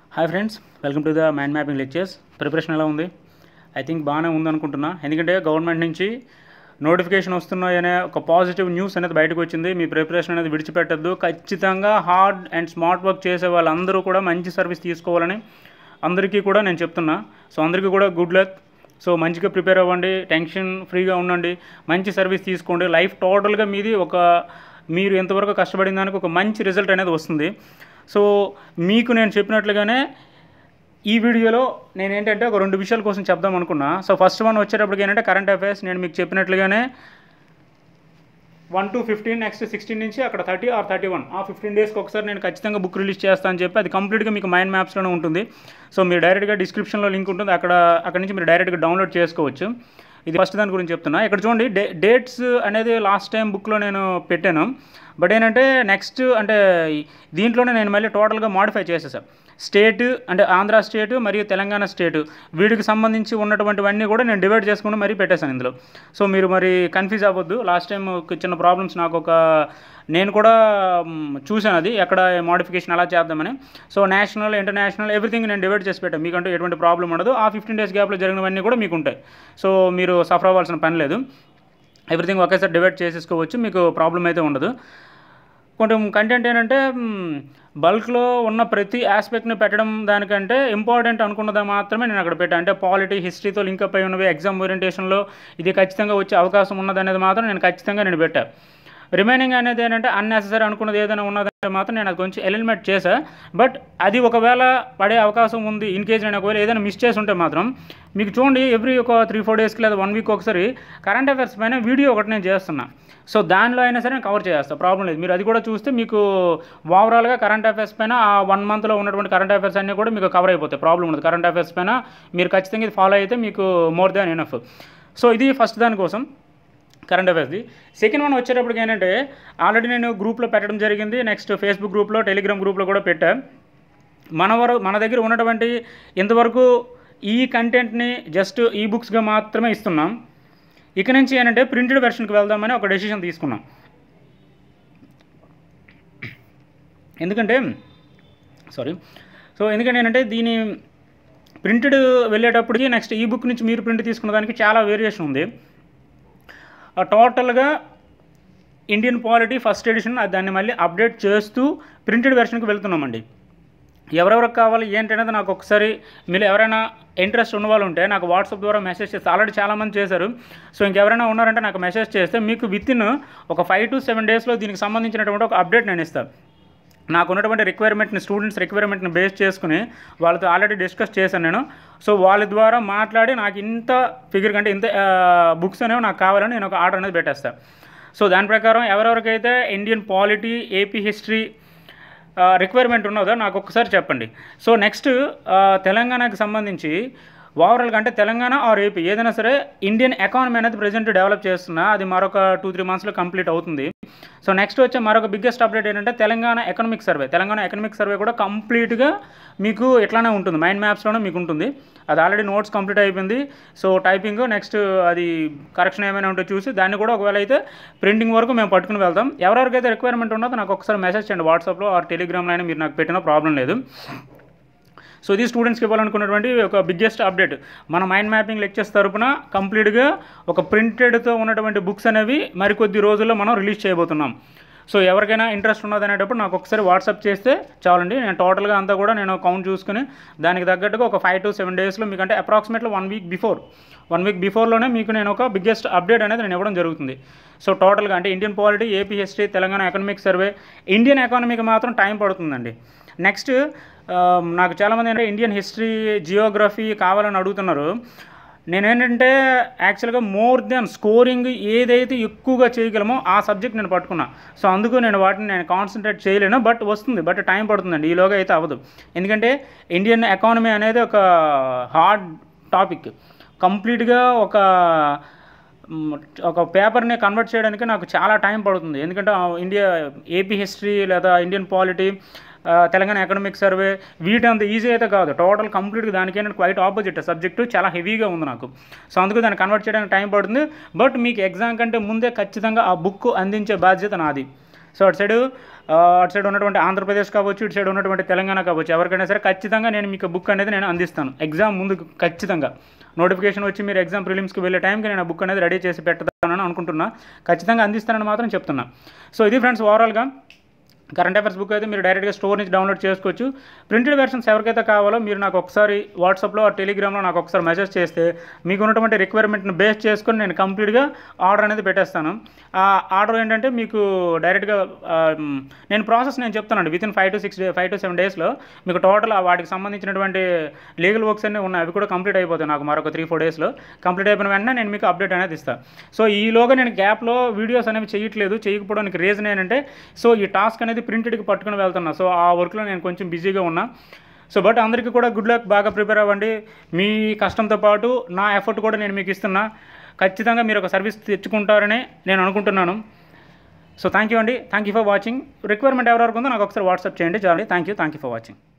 hi friends welcome to the mind mapping lectures preparation ఎలా ఉంది I think బాగానే ఉందనుకుంటున్నా ఎందుకంటే గవర్నమెంట్ నుంచి నోటిఫికేషన్ వస్తున్నాయనే ఒక పాజిటివ్ న్యూస్ అనేది బయటకు వచ్చింది మీ ప్రిపరేషన్ అనేది విడిచిపెట్టద్దు ఖచ్చితంగా హార్డ్ అండ్ స్మార్ట్ వర్క్ చేసే వాళ్ళందరూ కూడా మంచి సర్వీస్ తీసుకోవాలని అందరికీ కూడా నేను చెప్తున్నా సో అందరికీ కూడా గుడ్ లక్ సో మంచిగా ప్రిపేర్ అవ్వండి టెన్షన్ ఫ్రీగా ఉండండి మంచి సర్వీస్ తీసుకోండి లైఫ్ టోటల్గా మీది ఒక మీరు ఎంతవరకు కష్టపడిన దానికి ఒక మంచి రిజల్ట్ అనేది వస్తుంది సో మీకు నేను చెప్పినట్లుగానే ఈ వీడియోలో నేను ఏంటంటే ఒక రెండు విషయాల కోసం చెప్దాం అనుకున్నా సో ఫస్ట్ వన్ వచ్చేటప్పటికి ఏంటంటే కరెంట్ అఫైర్స్ నేను మీకు చెప్పినట్లుగానే one two fifteen next sixteen నుంచి అక్కడ థర్టీ ఆర్ థర్టీ వన్ ఆ ఫిఫ్టీన్ డేస్కి ఒకసారి నేను ఖచ్చితంగా బుక్ రిలీజ్ చేస్తాను అని చెప్పి అది కంప్లీట్గా మీకు మైండ్ మ్యాప్స్లోనే ఉంటుంది సో మీరు డైరెక్ట్గా డిస్క్రిప్షన్లో లింక్ ఉంటుంది అక్కడ అక్కడ నుంచి మీరు డైరెక్ట్గా డౌన్లోడ్ చేసుకోవచ్చు ఇది ఫస్ట్ దాని గురించి చెప్తున్నా ఇక్కడ చూడండి డే డేట్స్ అనేది లాస్ట్ టైం బుక్లో నేను పెట్టాను బట్ ఏంటంటే నెక్స్ట్ అంటే దీంట్లోనే నేను మళ్ళీ టోటల్గా మాడిఫై చేసేసాను స్టేట్ అంటే ఆంధ్ర స్టేట్ మరియు తెలంగాణ స్టేట్ వీటికి సంబంధించి ఉన్నటువంటివన్నీ కూడా నేను డివైడ్ చేసుకుని మరీ పెట్టేశాను ఇందులో సో మీరు మరి కన్ఫ్యూజ్ అవ్వద్దు లాస్ట్ టైం ఒక చిన్న ప్రాబ్లమ్స్ నాకు ఒక నేను కూడా మ్, చూశాను అది ఎక్కడ మోడిఫికేషన్ ఎలా చేద్దామని సో నేషనల్ ఇంటర్నేషనల్ ఎవ్రీథింగ్ నేను డివైడ్ చేసి పెట్టాను మీకంటూ ఎటువంటి ప్రాబ్లం ఉండదు ఆ ఫిఫ్టీన్ డేస్ గ్యాప్లో జరిగినవన్నీ కూడా మీకు ఉంటాయి సో మీరు సఫర్ అవ్వాల్సిన పని లేదు ఎవ్రీథింగ్ ఒకేసారి డివైడ్ చేసేసుకోవచ్చు మీకు ప్రాబ్లం అయితే ఉండదు కొంచెం కంటెంట్ ఏంటంటే బల్క్లో ఉన్న ప్రతి ఆస్పెక్ట్ని పెట్టడం దానికంటే ఇంపార్టెంట్ అనుకున్నది మాత్రమే నేను అక్కడ పెట్టాను అంటే పాలిటీ హిస్టరీతో లింకప్ అయి ఉన్నవి ఎగ్జామ్ ఓరియంటేషన్లో ఇది ఖచ్చితంగా వచ్చే అవకాశం ఉన్నది అనేది మాత్రం నేను ఖచ్చితంగా నేను పెట్టాను రిమైనింగ్ అనేది ఏంటంటే అన్నెసరీ అనుకున్నది ఏదైనా ఉన్నదంటే మాత్రం నేను అది కొంచెం ఎలిమెంట్ చేశా బట్ అది ఒకవేళ పడే అవకాశం ఉంది ఇన్ కేస్ నేను ఒకవేళ ఏదైనా మిస్ చేసి ఉంటే మాత్రం మీకు చూడండి ఎవ్రీ ఒక త్రీ ఫోర్ డేస్కి లేదా వన్ వీక్ ఒకసారి కరెంట్ అఫైర్స్ పైన వీడియో ఒకటి నేను చేస్తున్నా సో దానిలో అయినా సరే నేను కవర్ చేస్తాను ప్రాబ్లం లేదు మీరు అది కూడా చూస్తే మీకు ఓవరాల్గా కరెంట్ అఫైర్స్ పైన ఆ వన్ మంత్లో ఉన్నటువంటి కరెంట్ అఫైర్స్ అన్నీ కూడా మీకు కవర్ అయిపోతాయి ప్రాబ్లం ఉండదు కరెంట్ అఫైర్స్ పైన మీరు ఖచ్చితంగా ఇది ఫాలో అయితే మీకు మోర్ దాన్ ఎనఫ్ సో ఇది ఫస్ట్ దానికోసం కరెంట్ అఫైర్స్ది సెకండ్ వన్ వచ్చేటప్పటికి ఏంటంటే ఆల్రెడీ నేను గ్రూప్లో పెట్టడం జరిగింది నెక్స్ట్ ఫేస్బుక్ గ్రూప్లో టెలిగ్రామ్ గ్రూప్లో కూడా పెట్టా మన వర మన దగ్గర ఉన్నటువంటి ఇంతవరకు ఈ కంటెంట్ని జస్ట్ ఈ బుక్స్గా మాత్రమే ఇస్తున్నాం ఇక నుంచి ఏంటంటే ప్రింటెడ్ వెర్షన్కి వెళ్దామని ఒక డెసిషన్ తీసుకున్నాం ఎందుకంటే సారీ సో ఎందుకంటే ఏంటంటే దీని ప్రింటెడ్ వెళ్ళేటప్పటికి నెక్స్ట్ ఈ బుక్ నుంచి మీరు ప్రింట్ తీసుకున్న దానికి చాలా వేరియేషన్ ఉంది ఆ టోటల్గా ఇండియన్ పాలిటీ ఫస్ట్ ఎడిషన్ దాన్ని మళ్ళీ అప్డేట్ చేస్తూ ప్రింటెడ్ వెర్షన్కి వెళ్తున్నామండి ఎవరెవరికి కావాలి ఏంటి అనేది నాకు ఒకసారి మీరు ఎవరైనా ఇంట్రెస్ట్ ఉన్న వాళ్ళు ఉంటే నాకు వాట్సాప్ ద్వారా మెసేజ్ చేస్తే ఆల్రెడీ చాలామంది చేశారు సో ఇంకెవరైనా ఉన్నారంటే నాకు మెసేజ్ చేస్తే మీకు విత్ ఇన్ ఒక ఫైవ్ టు సెవెన్ డేస్లో దీనికి సంబంధించినటువంటి ఒక అప్డేట్ నేను ఇస్తాను నాకు ఉన్నటువంటి రిక్వైర్మెంట్ని స్టూడెంట్స్ రిక్వైర్మెంట్ని బేస్ చేసుకుని వాళ్ళతో ఆల్రెడీ డిస్కస్ చేశాను నేను సో వాళ్ళ ద్వారా మాట్లాడి నాకు ఇంత ఫిగర్ కంటే ఇంత బుక్స్ అనేవి నాకు కావాలని నేను ఒక ఆర్డర్ అనేది పెట్టేస్తాను సో దాని ప్రకారం ఎవరెవరికైతే Indian polity AP history requirement ఉన్నదో నాకు ఒక్కసారి చెప్పండి సో నెక్స్ట్ తెలంగాణకి సంబంధించి ఓవరాల్గా అంటే తెలంగాణ ఆర్ ఏపీ ఏదైనా సరే ఇండియన్ ఎకానమీ అనేది ప్రజెంట్ డెవలప్ చేస్తున్నా అది మరొక టూ త్రీ మంత్స్లో కంప్లీట్ అవుతుంది సో నెక్స్ట్ వచ్చే మరొక బిగ్గెస్ట్ అప్డేట్ ఏంటంటే Telangana economic survey Telangana economic survey కూడా కంప్లీట్గా మీకు ఇట్లానే ఉంటుంది మైండ్ మ్యాప్స్లోనే మీకు ఉంటుంది అది ఆల్రెడీ నోట్స్ కంప్లీట్ అయిపోయింది సో టైపింగ్ నెక్స్ట్ అది కరెక్షన్ ఏమైనా ఉంటే చూసి దాన్ని కూడా ఒకవేళ అయితే ప్రింటింగ్ వరకు మేము పట్టుకుని వెళ్తాం ఎవరెవరికైతే రిక్వైర్మెంట్ ఉన్నదో నాకు ఒకసారి మెసేజ్ చేయండి వాట్సాప్లో ఆర్ టెలిగ్రామ్లో అయినా మీరు నాకు పెట్టిన ప్రాబ్లం లేదు సో ఇది స్టూడెంట్స్కి ఇవ్వాలనుకున్నటువంటి ఒక బిగ్గెస్ట్ అప్డేట్ మన మైండ్ మ్యాపింగ్ లెక్చర్స్ తరపున కంప్లీట్గా ఒక ప్రింటెడ్తో ఉన్నటువంటి బుక్స్ అనేవి మరికొద్ది రోజుల్లో మనం రిలీజ్ చేయబోతున్నాం సో ఎవరికైనా ఇంట్రెస్ట్ ఉన్నది అనేటప్పుడు నాకు ఒకసారి వాట్సాప్ చేస్తే చాలండి నేను టోటల్గా అంతా కూడా నేను కౌంట్ చూసుకుని దానికి తగ్గట్టుగా ఒక ఫైవ్ టు సెవెన్ డేస్లో మీకు అంటే approximately one week before one week బిఫోర్లోనే మీకు నేను ఒక బిగ్గెస్ట్ అప్డేట్ అనేది నేను ఇవ్వడం జరుగుతుంది సో టోటల్గా అంటే Indian polity AP history Telangana economic survey Indian ఎకానమీకి మాత్రం టైం పడుతుందండి నెక్స్ట్ నాకు చాలామంది ఏంటంటే ఇండియన్ హిస్టరీ జియోగ్రఫీ కావాలని అడుగుతున్నారు నేనేంటంటే యాక్చువల్గా మోర్ దెన్ స్కోరింగ్ ఏదైతే ఎక్కువగా చేయగలమో ఆ సబ్జెక్ట్ నేను పట్టుకున్నా సో అందుకు నేను వాటిని నేను కాన్సన్ట్రేట్ చేయలేను బట్ వస్తుంది బట్ టైం పడుతుందండి ఈలోగా అయితే అవ్వదు ఎందుకంటే ఇండియన్ ఎకానమీ అనేది ఒక హార్డ్ టాపిక్ కంప్లీట్గా ఒక మ్, ఒక పేపర్ని కన్వర్ట్ చేయడానికి నాకు చాలా టైం పడుతుంది ఎందుకంటే ఆ ఇండియా ఏపీ హిస్టరీ లేదా ఇండియన్ పాలిటీ ఆ, తెలంగాణ ఎకనామిక్ సర్వే వీటి అంత ఈజీ అయితే కాదు టోటల్ కంప్లీట్గా దానికైనా క్వైట్ ఆపోజిట్ సబ్జెక్టు చాలా హెవీగా ఉంది నాకు సో అందుకు దాన్ని కన్వర్ట్ చేయడానికి టైం పడుతుంది బట్ మీకు ఎగ్జామ్ కంటే ముందే ఖచ్చితంగా ఆ బుక్ అందించే బాధ్యత నాది సో అటు సైడ్ ఆ, అటు సైడ్ ఉన్నటువంటి ఆంధ్రప్రదేశ్ కావచ్చు ఇటు సైడ్ ఉన్నటువంటి తెలంగాణ కావచ్చు ఎవరికైనా సరే ఖచ్చితంగా నేను మీకు బుక్ అనేది నేను అందిస్తాను ఎగ్జామ్ ముందు ఖచ్చితంగా నోటిఫికేషన్ వచ్చి మీరు ఎగ్జామ్ ప్రిలిమ్స్కి వెళ్ళే టైంకి నేను ఆ బుక్ అనేది రెడీ చేసి పెడతానని అనుకుంటున్నా ఖచ్చితంగా అందిస్తానని మాత్రం చెప్తున్నా సో ఇది ఫ్రెండ్స్ ఓవరాల్గా కరెంట్ అఫైర్స్ బుక్ అయితే మీరు డైరెక్ట్గా స్టోర్ నుంచి డౌన్లోడ్ చేసుకోవచ్చు ప్రింటెడ్ వెర్షన్స్ ఎవరికైతే కావాలో మీరు నాకు ఒకసారి వాట్సాప్లో టెలిగ్రామ్లో నాకు ఒకసారి మెసేజ్ చేస్తే మీకు ఉన్నటువంటి రిక్వైర్మెంట్ని బేస్ చేసుకొని నేను కంప్లీట్గా ఆర్డర్ అనేది పెట్టేస్తాను ఆ ఆర్డర్ ఏంటంటే మీకు డైరెక్ట్గా ఆ, మ్, నేను ప్రాసెస్ నేను చెప్తానండి within five to six day five to seven డేస్లో మీకు టోటల్ వాటికి సంబంధించినటువంటి లీగల్ వర్క్స్ అన్నీ ఉన్నాయి అవి కూడా కంప్లీట్ అయిపోతాయి నాకు మరొక త్రీ ఫోర్ డేస్లో కంప్లీట్ అయిపోయిన వెంటనే నేను మీకు అప్డేట్ అనేది ఇస్తాను సో ఈలోగా నేను గ్యాప్లో వీడియోస్ అనేవి చేయట్లేదు చేయకపోవడానికి రీజన్ ఏంటంటే సో ఈ టాస్క్ అనేది ప్రింటెడ్కి పట్టుకుని వెళ్తున్నా సో ఆ వర్క్లో నేను కొంచెం బిజీగా ఉన్నా సో బట్ అందరికీ కూడా గుడ్ లక్ బాగా ప్రిపేర్ అవ్వండి మీ కష్టంతో పాటు నా ఎఫర్ట్ కూడా నేను మీకు ఇస్తున్నా ఖచ్చితంగా మీరు ఒక సర్వీస్ తెచ్చుకుంటారని నేను అనుకుంటున్నాను సో థ్యాంక్ యూ అండి thank you for watching requirement ఎవరెవరికి ఉందో నాకు ఒకసారి వాట్సాప్ చేయండి చాలు thank you thank you for watching